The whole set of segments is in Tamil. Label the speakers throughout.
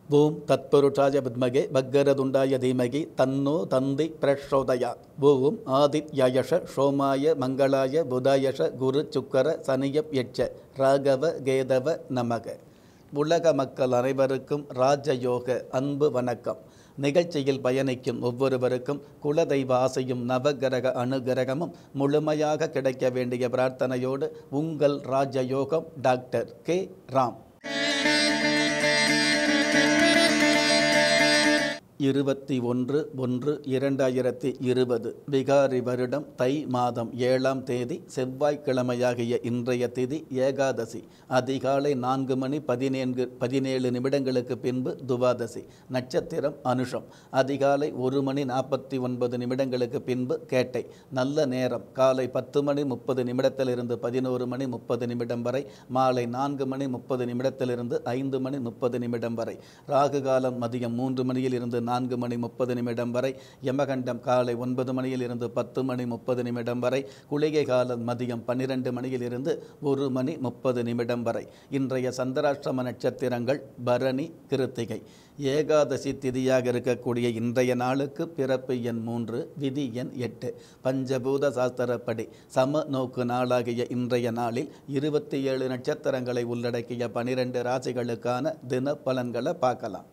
Speaker 1: ஓம் தத்புருஷாய வித்மகே பக்கரதுண்டாய தீமகி தன்னோ தந்தி பிரச்சோதயா ஓம் ஆதித்யயஷ சோமாய மங்களாய புதாயஷ குரு சுக்கர சனியப் யட்ச ராகவ கேதவ நமக உலக மக்கள் அனைவருக்கும் ராஜயோக அன்பு வணக்கம் நிகழ்ச்சியில் பயணிக்கும் ஒவ்வொருவருக்கும் குலதெய்வ ஆசையும் நவகிரக அனுகிரகமும் முழுமையாக கிடைக்க வேண்டிய பிரார்த்தனையோடு உங்கள் ராஜயோகம் டாக்டர் கே ராம் இருபத்தி ஒன்று ஒன்று இரண்டாயிரத்தி இருபது விகாரி வருடம் தை மாதம் ஏழாம் தேதி செவ்வாய்க்கிழமையாகிய இன்றைய திதி ஏகாதசி அதிகாலை நான்கு மணி பதினேழு பதினேழு நிமிடங்களுக்கு பின்பு துவாதசி நட்சத்திரம் அனுஷம் அதிகாலை ஒரு மணி நாற்பத்தி ஒன்பது நிமிடங்களுக்கு பின்பு கேட்டை நல்ல நேரம் காலை பத்து மணி முப்பது நிமிடத்திலிருந்து பதினோரு மணி முப்பது நிமிடம் வரை மாலை நான்கு மணி முப்பது நிமிடத்திலிருந்து ஐந்து மணி முப்பது நிமிடம் வரை ராகு காலம் மதியம் மூன்று மணியில் இருந்து நான்கு மணி முப்பது நிமிடம் வரை யமகண்டம் காலை ஒன்பது மணியில் இருந்து பத்து மணி முப்பது நிமிடம் வரை குளிகை காலம் மதியம் பன்னிரெண்டு மணியில் இருந்து ஒரு மணி முப்பது நிமிடம் வரை இன்றைய சந்திராஷ்டிரம நட்சத்திரங்கள் பரணி கிருத்திகை ஏகாதசி திதியாக இருக்கக்கூடிய இன்றைய நாளுக்கு பிறப்பு எண் மூன்று விதி எண் எட்டு பஞ்சபூத சாஸ்திரப்படி சம நோக்கு நாளாகிய இன்றைய நாளில் இருபத்தி ஏழு நட்சத்திரங்களை உள்ளடக்கிய பனிரெண்டு ராசிகளுக்கான தின பலன்களை பார்க்கலாம்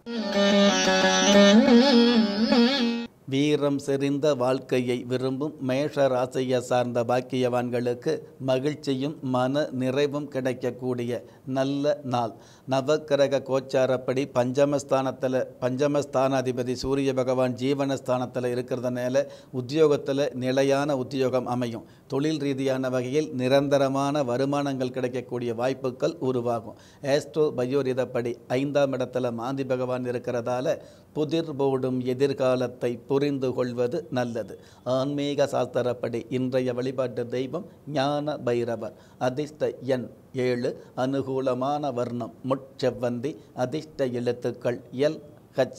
Speaker 1: வீரம் செறிந்த வாழ்க்கையை விரும்பும் மேஷ ராசியை சார்ந்த பாக்கியவான்களுக்கு மகிழ்ச்சியும் மன நிறைவும் கிடைக்கக்கூடிய நல்ல நாள் நவக்கிரக கோச்சாரப்படி பஞ்சமஸ்தானத்தில் பஞ்சமஸ்தானாதிபதி சூரிய பகவான் ஜீவனஸ்தானத்தில் இருக்கிறதுனால உத்தியோகத்தில் நிலையான உத்தியோகம் அமையும் தொழில் ரீதியான வகையில் நிரந்தரமான வருமானங்கள் கிடைக்கக்கூடிய வாய்ப்புகள் உருவாகும் ஏஸ்ட்ரோ பயோரிதப்படி ஐந்தாம் இடத்துல மாந்தி பகவான் இருக்கிறதால புதிர் போடும் எதிர்காலத்தை புரிந்து கொள்வது நல்லது ஆன்மீக சாஸ்திரப்படி இன்றைய வழிபாட்டு தெய்வம் ஞான பைரவர் அதிர்ஷ்ட எண் ஏழு அனுகூலமான வர்ணம் முட்செவ்வந்தி அதிர்ஷ்ட எழுத்துக்கள் எல் ஹச்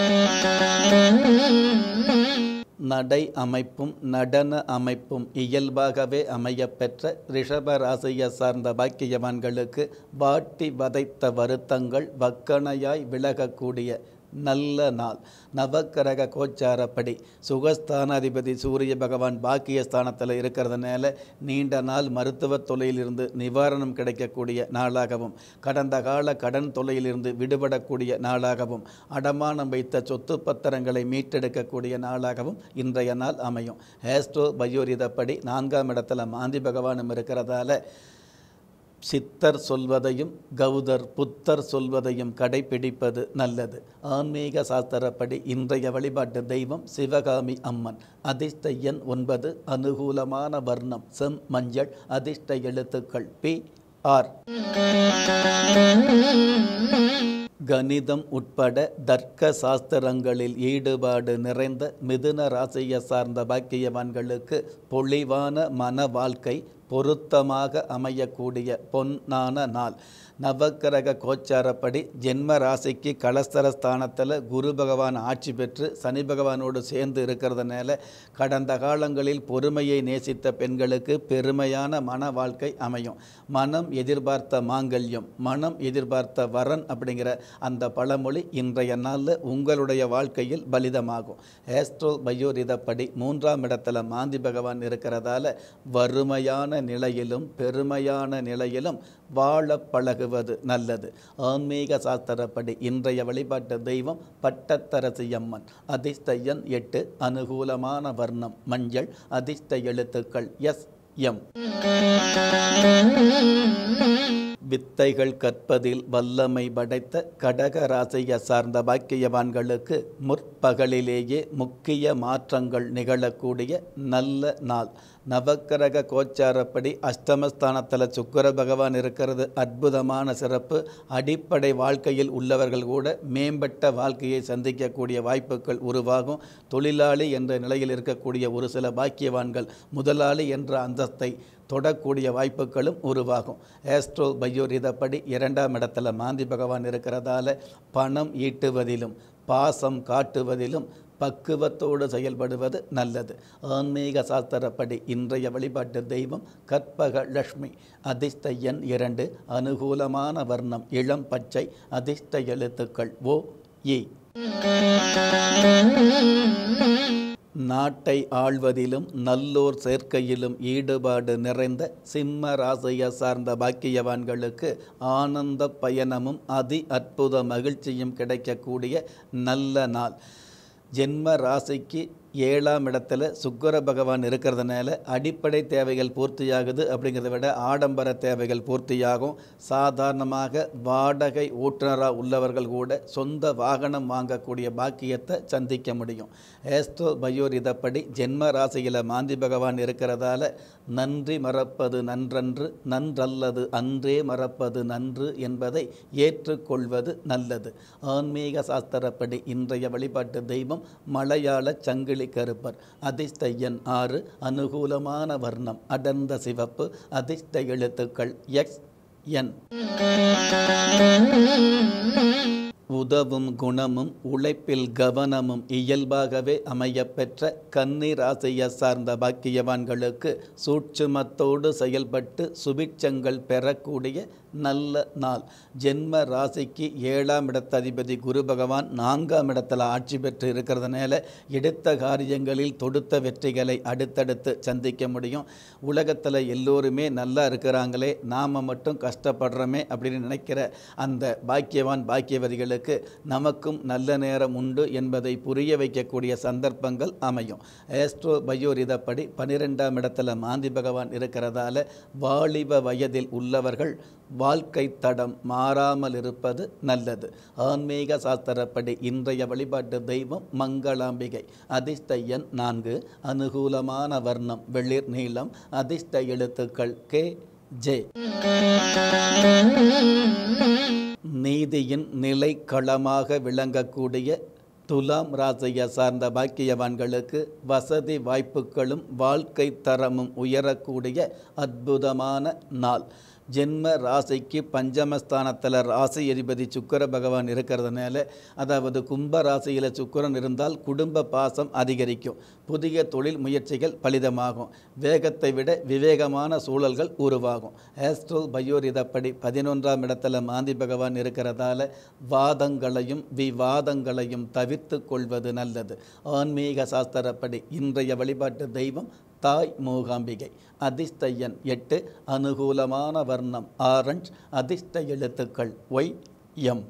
Speaker 1: நடை அமைப்பும் நடன அமைப்பும் இயல்பாகவே அமையப்பெற்ற ரிஷப ராசியை சார்ந்த பாக்கியவான்களுக்கு வாட்டி வதைத்த வருத்தங்கள் வக்கணையாய் விலகக்கூடிய நல்ல நாள் நவக்கிரக கோச்சாரப்படி சுகஸ்தானாதிபதி சூரிய பகவான் பாக்கியஸ்தானத்தில் இருக்கிறதுனால நீண்ட நாள் மருத்துவ தொலையிலிருந்து நிவாரணம் கிடைக்கக்கூடிய நாளாகவும் கடந்த கால கடன் தொலையிலிருந்து விடுபடக்கூடிய நாளாகவும் அடமானம் வைத்த சொத்து பத்திரங்களை மீட்டெடுக்கக்கூடிய நாளாகவும் இன்றைய நாள் அமையும் ஹேஸ்ட்ரோ பயோரிதப்படி நான்காம் இடத்துல மாந்தி பகவானும் இருக்கிறதால சித்தர் சொல்வதையும் கௌதர் புத்தர் சொல்வதையும் கடைபிடிப்பது நல்லது ஆன்மீக சாஸ்திரப்படி இன்றைய வழிபாட்டு தெய்வம் சிவகாமி அம்மன் அதிர்ஷ்ட எண் ஒன்பது அனுகூலமான வர்ணம் செம் மஞ்சள் அதிர்ஷ்ட எழுத்துக்கள் பி ஆர் கணிதம் உட்பட தர்க்க சாஸ்திரங்களில் ஈடுபாடு நிறைந்த மிதுன ராசியை சார்ந்த பாக்கியவான்களுக்கு பொழிவான மன வாழ்க்கை பொருத்தமாக அமையக்கூடிய பொன்னான நாள் நவக்கிரக கோச்சாரப்படி ஜென்ம ராசிக்கு கலஸ்தர ஸ்தானத்தில் குரு பகவான் ஆட்சி பெற்று சனி பகவானோடு சேர்ந்து இருக்கிறதுனால கடந்த காலங்களில் பொறுமையை நேசித்த பெண்களுக்கு பெருமையான மன வாழ்க்கை அமையும் மனம் எதிர்பார்த்த மாங்கல்யம் மனம் எதிர்பார்த்த வரன் அப்படிங்கிற அந்த பழமொழி இன்றைய நாளில் உங்களுடைய வாழ்க்கையில் பலிதமாகும் ஏஸ்ட்ரோ பயோரிதப்படி மூன்றாம் இடத்துல மாந்தி பகவான் இருக்கிறதால வறுமையான நிலையிலும் பெருமையான நிலையிலும் வாழ பழகுவது நல்லது ஆன்மீக சாஸ்திரப்படி இன்றைய வழிபாட்டு தெய்வம் பட்டத்தரசி அம்மன் அதிர்ஷ்ட எண் எட்டு அனுகூலமான வர்ணம் மஞ்சள் அதிர்ஷ்ட எழுத்துக்கள் எஸ் எம் வித்தைகள் கற்பதில் வல்லமை படைத்த கடக ராசியை சார்ந்த பாக்கியவான்களுக்கு முற்பகலிலேயே முக்கிய மாற்றங்கள் நிகழக்கூடிய நல்ல நாள் நவக்கிரக கோச்சாரப்படி அஷ்டமஸ்தானத்தில் சுக்கர பகவான் இருக்கிறது அற்புதமான சிறப்பு அடிப்படை வாழ்க்கையில் உள்ளவர்கள் கூட மேம்பட்ட வாழ்க்கையை சந்திக்கக்கூடிய வாய்ப்புகள் உருவாகும் தொழிலாளி என்ற நிலையில் இருக்கக்கூடிய ஒரு சில பாக்கியவான்கள் முதலாளி என்ற அந்தஸ்தை தொடக்கூடிய வாய்ப்புகளும் உருவாகும் ஏஸ்ட்ரோ பயோரிதப்படி இரண்டாம் இடத்துல மாந்தி பகவான் இருக்கிறதால பணம் ஈட்டுவதிலும் பாசம் காட்டுவதிலும் பக்குவத்தோடு செயல்படுவது நல்லது ஆன்மீக சாஸ்திரப்படி இன்றைய வழிபாட்டு தெய்வம் கற்பக லட்சுமி அதிர்ஷ்ட எண் இரண்டு அனுகூலமான வர்ணம் இளம் பச்சை அதிர்ஷ்ட எழுத்துக்கள் ஓ இ நாட்டை ஆள்வதிலும் நல்லோர் சேர்க்கையிலும் ஈடுபாடு நிறைந்த சிம்ம ராசியை சார்ந்த பாக்கியவான்களுக்கு ஆனந்த பயணமும் அதி அற்புத மகிழ்ச்சியும் கிடைக்கக்கூடிய நல்ல நாள் ஜென்ம ராசிக்கு ஏழாம் இடத்துல சுக்கர பகவான் இருக்கிறதுனால அடிப்படை தேவைகள் பூர்த்தியாகுது அப்படிங்கிறத விட ஆடம்பர தேவைகள் பூர்த்தியாகும் சாதாரணமாக வாடகை ஓட்டுநராக உள்ளவர்கள் கூட சொந்த வாகனம் வாங்கக்கூடிய பாக்கியத்தை சந்திக்க முடியும் ஏஸ்ட்ரோ பயோரிதப்படி ஜென்ம ராசியில் மாந்தி பகவான் இருக்கிறதால நன்றி மறப்பது நன்றன்று நன்றல்லது அன்றே மறப்பது நன்று என்பதை ஏற்றுக்கொள்வது நல்லது ஆன்மீக சாஸ்திரப்படி இன்றைய வழிபாட்டு தெய்வம் மலையாள சங்கிலி கருப்பர் அதிர்ஷ்ட எண் ஆறு அனுகூலமான வர்ணம் அடர்ந்த சிவப்பு அதிர்ஷ்ட எழுத்துக்கள் எக்ஸ் என் உதவும் குணமும் உழைப்பில் கவனமும் இயல்பாகவே அமையப்பெற்ற கன்னி ராசியை சார்ந்த பாக்கியவான்களுக்கு சூட்சுமத்தோடு செயல்பட்டு சுபிட்சங்கள் பெறக்கூடிய நல்ல நாள் ஜென்ம ராசிக்கு ஏழாம் இடத்ததிபதி குரு பகவான் நான்காம் இடத்துல ஆட்சி பெற்று இருக்கிறதுனால எடுத்த காரியங்களில் தொடுத்த வெற்றிகளை அடுத்தடுத்து சந்திக்க முடியும் உலகத்தில் எல்லோருமே நல்லா இருக்கிறாங்களே நாம் மட்டும் கஷ்டப்படுறோமே அப்படின்னு நினைக்கிற அந்த பாக்கியவான் பாக்கியவதிகளுக்கு நமக்கும் நல்ல நேரம் உண்டு என்பதை புரிய வைக்கக்கூடிய சந்தர்ப்பங்கள் அமையும் ஏஸ்ட்ரோ பயோரிதப்படி பனிரெண்டாம் இடத்துல மாந்தி பகவான் இருக்கிறதால வாலிப வயதில் உள்ளவர்கள் வாழ்க்கை தடம் மாறாமல் இருப்பது நல்லது ஆன்மீக சாஸ்திரப்படி இன்றைய வழிபாட்டு தெய்வம் மங்களாம்பிகை அதிர்ஷ்ட எண் நான்கு அனுகூலமான வர்ணம் வெளிர் நீளம் அதிர்ஷ்ட எழுத்துக்கள் கே ஜே நீதியின் நிலை களமாக விளங்கக்கூடிய துலாம் ராசியை சார்ந்த பாக்கியவான்களுக்கு வசதி வாய்ப்புகளும் வாழ்க்கை தரமும் உயரக்கூடிய அற்புதமான நாள் ஜென்ம ராசிக்கு பஞ்சமஸ்தானத்தில் ராசி அதிபதி சுக்கர பகவான் இருக்கிறதுனால அதாவது கும்ப ராசியில் சுக்கரன் இருந்தால் குடும்ப பாசம் அதிகரிக்கும் புதிய தொழில் முயற்சிகள் பலிதமாகும் வேகத்தை விட விவேகமான சூழல்கள் உருவாகும் ஆஸ்ட்ரோ பயோரிதப்படி பதினொன்றாம் இடத்துல மாந்தி பகவான் இருக்கிறதால வாதங்களையும் விவாதங்களையும் தவிர்த்து கொள்வது நல்லது ஆன்மீக சாஸ்திரப்படி இன்றைய வழிபாட்டு தெய்வம் தாய் மூகாம்பிகை அதிர்ஷ்ட எண் எட்டு அனுகூலமான வர்ணம் ஆரஞ்ச் அதிர்ஷ்ட எழுத்துக்கள் ஒய் எம்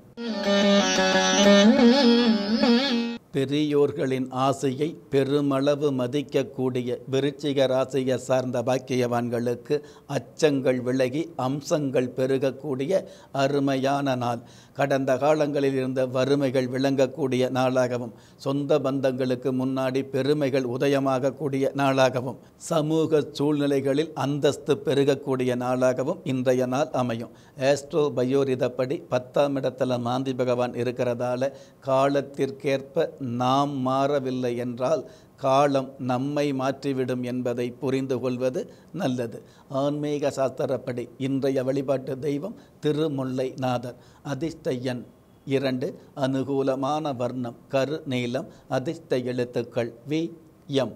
Speaker 1: பெரியோர்களின் ஆசையை பெருமளவு மதிக்கக்கூடிய விருச்சிக ராசியை சார்ந்த பாக்கியவான்களுக்கு அச்சங்கள் விலகி அம்சங்கள் பெருகக்கூடிய அருமையான நாள் கடந்த காலங்களில் இருந்த வறுமைகள் விளங்கக்கூடிய நாளாகவும் சொந்த பந்தங்களுக்கு முன்னாடி பெருமைகள் உதயமாகக்கூடிய நாளாகவும் சமூக சூழ்நிலைகளில் அந்தஸ்து பெருகக்கூடிய நாளாகவும் இன்றைய நாள் அமையும் ஆஸ்ட்ரோ பயோரிதப்படி பத்தாம் இடத்துல மாந்தி பகவான் இருக்கிறதால காலத்திற்கேற்ப நாம் மாறவில்லை என்றால் காலம் நம்மை மாற்றிவிடும் என்பதை புரிந்து கொள்வது நல்லது ஆன்மீக சாஸ்திரப்படி இன்றைய வழிபாட்டு தெய்வம் திருமுல்லை நாதர் அதிர்ஷ்ட எண் இரண்டு அனுகூலமான வர்ணம் கரு நீளம் அதிர்ஷ்ட எழுத்துக்கள் வி எம்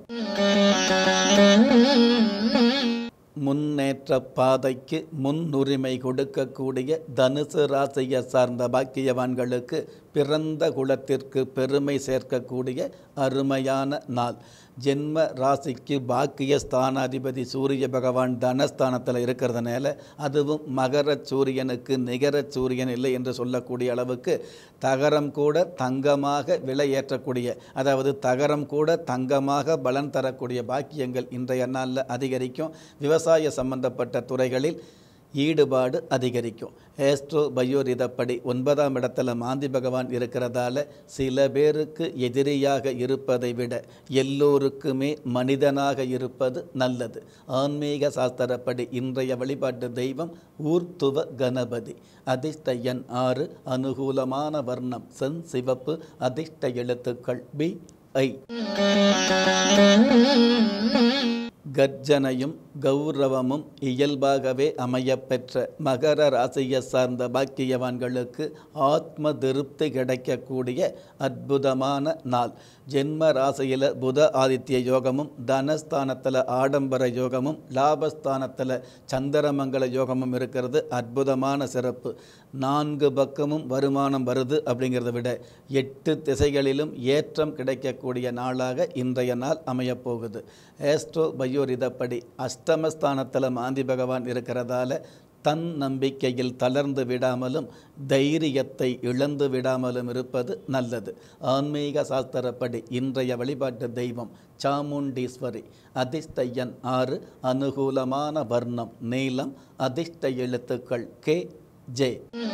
Speaker 1: முன்னேற்ற பாதைக்கு முன்னுரிமை கொடுக்கக்கூடிய தனுசு ராசியை சார்ந்த பாக்கியவான்களுக்கு பிறந்த குலத்திற்கு பெருமை சேர்க்கக்கூடிய அருமையான நாள் ஜென்ம ராசிக்கு பாக்கிய ஸ்தானாதிபதி சூரிய பகவான் தனஸ்தானத்தில் இருக்கிறதுனால அதுவும் மகர சூரியனுக்கு நிகர சூரியன் இல்லை என்று சொல்லக்கூடிய அளவுக்கு தகரம் கூட தங்கமாக விலை ஏற்றக்கூடிய அதாவது தகரம் கூட தங்கமாக பலன் தரக்கூடிய பாக்கியங்கள் இன்றைய நாளில் அதிகரிக்கும் விவசாய சம்பந்தப்பட்ட துறைகளில் ஈடுபாடு அதிகரிக்கும் ஏஸ்ட்ரோ பயோரிதப்படி ஒன்பதாம் இடத்துல மாந்தி பகவான் இருக்கிறதால சில பேருக்கு எதிரியாக இருப்பதை விட எல்லோருக்குமே மனிதனாக இருப்பது நல்லது ஆன்மீக சாஸ்திரப்படி இன்றைய வழிபாட்டு தெய்வம் ஊர்த்துவ கணபதி அதிர்ஷ்ட எண் ஆறு அனுகூலமான வர்ணம் சென் சிவப்பு அதிர்ஷ்ட எழுத்துக்கள் பி ஐ கர்ஜனையும் கௌரவமும் இயல்பாகவே அமையப்பெற்ற மகர ராசியை சார்ந்த பாக்கியவான்களுக்கு ஆத்ம திருப்தி கிடைக்கக்கூடிய அற்புதமான நாள் ஜென்ம ராசியில் புத ஆதித்ய யோகமும் தனஸ்தானத்தில் ஆடம்பர யோகமும் லாபஸ்தானத்தில் சந்திரமங்கல யோகமும் இருக்கிறது அற்புதமான சிறப்பு நான்கு பக்கமும் வருமானம் வருது அப்படிங்கிறத விட எட்டு திசைகளிலும் ஏற்றம் கிடைக்கக்கூடிய நாளாக இன்றைய நாள் அமையப்போகுது ஏஸ்ட்ரோ பயோரிதப்படி அஷ்டமஸ்தானத்தில் மாந்தி பகவான் இருக்கிறதால தன் நம்பிக்கையில் தளர்ந்து விடாமலும் தைரியத்தை இழந்து விடாமலும் இருப்பது நல்லது ஆன்மீக சாஸ்திரப்படி இன்றைய வழிபாட்டு தெய்வம் சாமுண்டீஸ்வரி அதிர்ஷ்ட எண் ஆறு அனுகூலமான வர்ணம் நீலம் அதிர்ஷ்ட எழுத்துக்கள் கே ஜே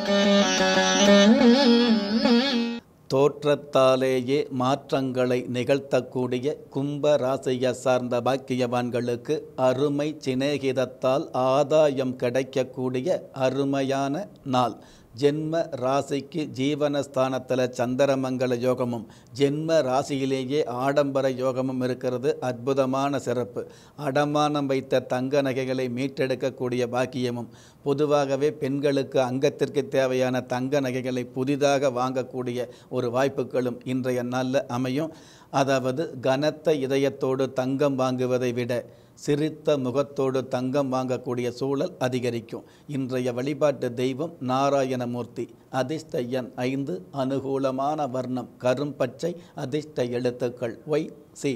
Speaker 1: தோற்றத்தாலேயே மாற்றங்களை நிகழ்த்தக்கூடிய கும்ப ராசியை சார்ந்த பாக்கியவான்களுக்கு அருமை சிநேகிதத்தால் ஆதாயம் கிடைக்கக்கூடிய அருமையான நாள் ஜென்ம ராசிக்கு ஜீவனஸ்தானத்தில் சந்திரமங்கல யோகமும் ஜென்ம ராசியிலேயே ஆடம்பர யோகமும் இருக்கிறது அற்புதமான சிறப்பு அடமானம் வைத்த தங்க நகைகளை மீட்டெடுக்கக்கூடிய பாக்கியமும் பொதுவாகவே பெண்களுக்கு அங்கத்திற்கு தேவையான தங்க நகைகளை புதிதாக வாங்கக்கூடிய ஒரு வாய்ப்புகளும் இன்றைய நாளில் அமையும் அதாவது கனத்த இதயத்தோடு தங்கம் வாங்குவதை விட சிரித்த முகத்தோடு தங்கம் வாங்கக்கூடிய சூழல் அதிகரிக்கும் இன்றைய வழிபாட்டு தெய்வம் நாராயணமூர்த்தி அதிர்ஷ்ட எண் ஐந்து அனுகூலமான வர்ணம் கரும்பச்சை அதிர்ஷ்ட எழுத்துக்கள் ஒய் சி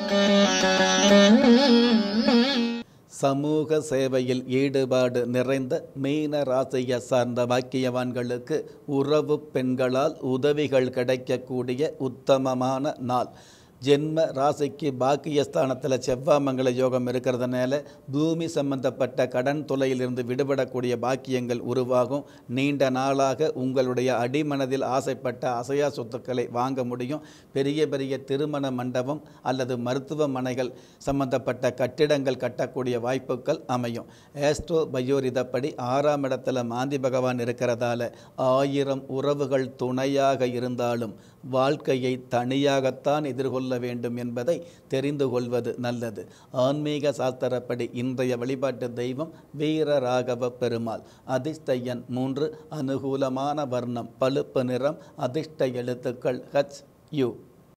Speaker 1: சமூக சேவையில் ஈடுபாடு நிறைந்த மீன ராசியை சார்ந்த பாக்கியவான்களுக்கு உறவு பெண்களால் உதவிகள் கிடைக்கக்கூடிய உத்தமமான நாள் ஜென்ம ராசிக்கு பாக்கியஸ்தானத்தில் செவ்வாமங்கல யோகம் இருக்கிறதுனால பூமி சம்பந்தப்பட்ட கடன் தொலையிலிருந்து விடுபடக்கூடிய பாக்கியங்கள் உருவாகும் நீண்ட நாளாக உங்களுடைய அடிமனதில் ஆசைப்பட்ட அசையா சொத்துக்களை வாங்க முடியும் பெரிய பெரிய திருமண மண்டபம் அல்லது மருத்துவமனைகள் சம்பந்தப்பட்ட கட்டிடங்கள் கட்டக்கூடிய வாய்ப்புகள் அமையும் ஏஸ்ட்ரோ பயோரிதப்படி ஆறாம் இடத்துல மாந்தி பகவான் இருக்கிறதால ஆயிரம் உறவுகள் துணையாக இருந்தாலும் வாழ்க்கையை தனியாகத்தான் எதிர்கொள்ள வேண்டும் என்பதை தெரிந்து கொள்வது நல்லது ஆன்மீக சாஸ்திரப்படி இன்றைய வழிபாட்டு தெய்வம் வீரராகவ பெருமாள் அதிர்ஷ்ட எண் மூன்று அனுகூலமான வர்ணம் பழுப்பு நிறம் அதிர்ஷ்ட எழுத்துக்கள் ஹச் யூ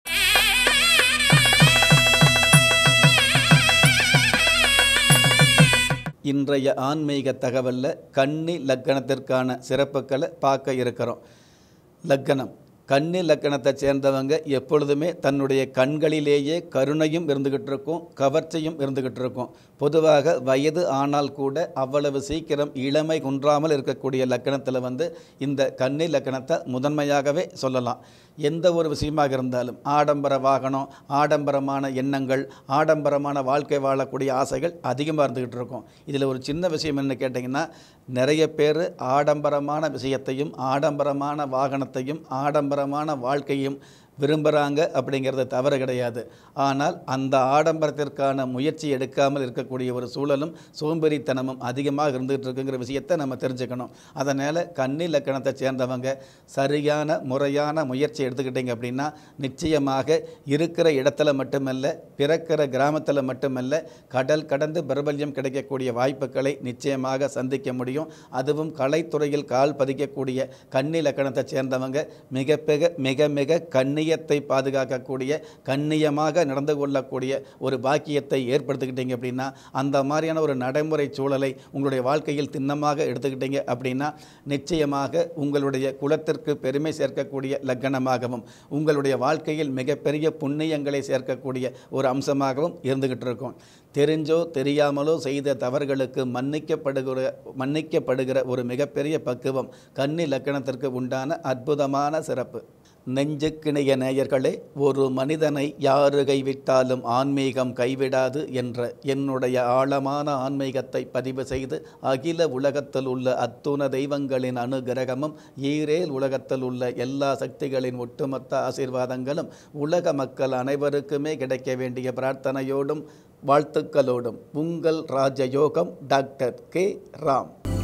Speaker 1: இன்றைய ஆன்மீக தகவலில் கன்னி லக்கணத்திற்கான சிறப்புகளை பார்க்க இருக்கிறோம் லக்கணம் கன்னி லக்கணத்தை சேர்ந்தவங்க எப்பொழுதுமே தன்னுடைய கண்களிலேயே கருணையும் இருந்துக்கிட்டு இருக்கும் கவர்ச்சியும் இருந்துக்கிட்டு இருக்கும் பொதுவாக வயது ஆனால் கூட அவ்வளவு சீக்கிரம் இளமை குன்றாமல் இருக்கக்கூடிய லக்கணத்தில் வந்து இந்த கன்னி லக்கணத்தை முதன்மையாகவே சொல்லலாம் எந்த ஒரு விஷயமாக இருந்தாலும் ஆடம்பர வாகனம் ஆடம்பரமான எண்ணங்கள் ஆடம்பரமான வாழ்க்கை வாழக்கூடிய ஆசைகள் அதிகமாக இருந்துக்கிட்டு இருக்கும் இதில் ஒரு சின்ன விஷயம் என்ன கேட்டிங்கன்னா நிறைய பேர் ஆடம்பரமான விஷயத்தையும் ஆடம்பரமான வாகனத்தையும் ஆடம்பரமான வாழ்க்கையும் விரும்புகிறாங்க அப்படிங்கிறது தவறு கிடையாது ஆனால் அந்த ஆடம்பரத்திற்கான முயற்சி எடுக்காமல் இருக்கக்கூடிய ஒரு சூழலும் சோம்பேறித்தனமும் அதிகமாக இருந்துகிட்டு இருக்குங்கிற விஷயத்தை நம்ம தெரிஞ்சுக்கணும் அதனால் கன்னி லக்கணத்தை சேர்ந்தவங்க சரியான முறையான முயற்சி எடுத்துக்கிட்டிங்க அப்படின்னா நிச்சயமாக இருக்கிற இடத்துல மட்டுமல்ல பிறக்கிற கிராமத்தில் மட்டுமல்ல கடல் கடந்து பிரபல்யம் கிடைக்கக்கூடிய வாய்ப்புகளை நிச்சயமாக சந்திக்க முடியும் அதுவும் கலைத்துறையில் கால் பதிக்கக்கூடிய கன்னி லக்கணத்தை சேர்ந்தவங்க மிக மிக மிக மிக கண்ணி கண்ணியத்தை பாதுகாக்கக்கூடிய கண்ணியமாக நடந்து கொள்ளக்கூடிய ஒரு பாக்கியத்தை ஏற்படுத்திக்கிட்டீங்க அப்படின்னா அந்த மாதிரியான ஒரு நடைமுறை சூழலை உங்களுடைய வாழ்க்கையில் திண்ணமாக எடுத்துக்கிட்டீங்க அப்படின்னா நிச்சயமாக உங்களுடைய குலத்திற்கு பெருமை சேர்க்கக்கூடிய லக்கணமாகவும் உங்களுடைய வாழ்க்கையில் மிகப்பெரிய புண்ணியங்களை சேர்க்கக்கூடிய ஒரு அம்சமாகவும் இருந்துக்கிட்டு இருக்கும் தெரிஞ்சோ தெரியாமலோ செய்த தவறுகளுக்கு மன்னிக்கப்படுகிற மன்னிக்கப்படுகிற ஒரு மிகப்பெரிய பக்குவம் கன்னி லக்கணத்திற்கு உண்டான அற்புதமான சிறப்பு நெஞ்சுக்கிணைய நேயர்களே ஒரு மனிதனை யாரு கைவிட்டாலும் ஆன்மீகம் கைவிடாது என்ற என்னுடைய ஆழமான ஆன்மீகத்தை பதிவு செய்து அகில உலகத்தில் உள்ள அத்துண தெய்வங்களின் அனுகிரகமும் ஈரேல் உலகத்தில் உள்ள எல்லா சக்திகளின் ஒட்டுமொத்த ஆசீர்வாதங்களும் உலக மக்கள் அனைவருக்குமே கிடைக்க வேண்டிய பிரார்த்தனையோடும் வாழ்த்துக்களோடும் உங்கள் ராஜயோகம் டாக்டர் கே ராம்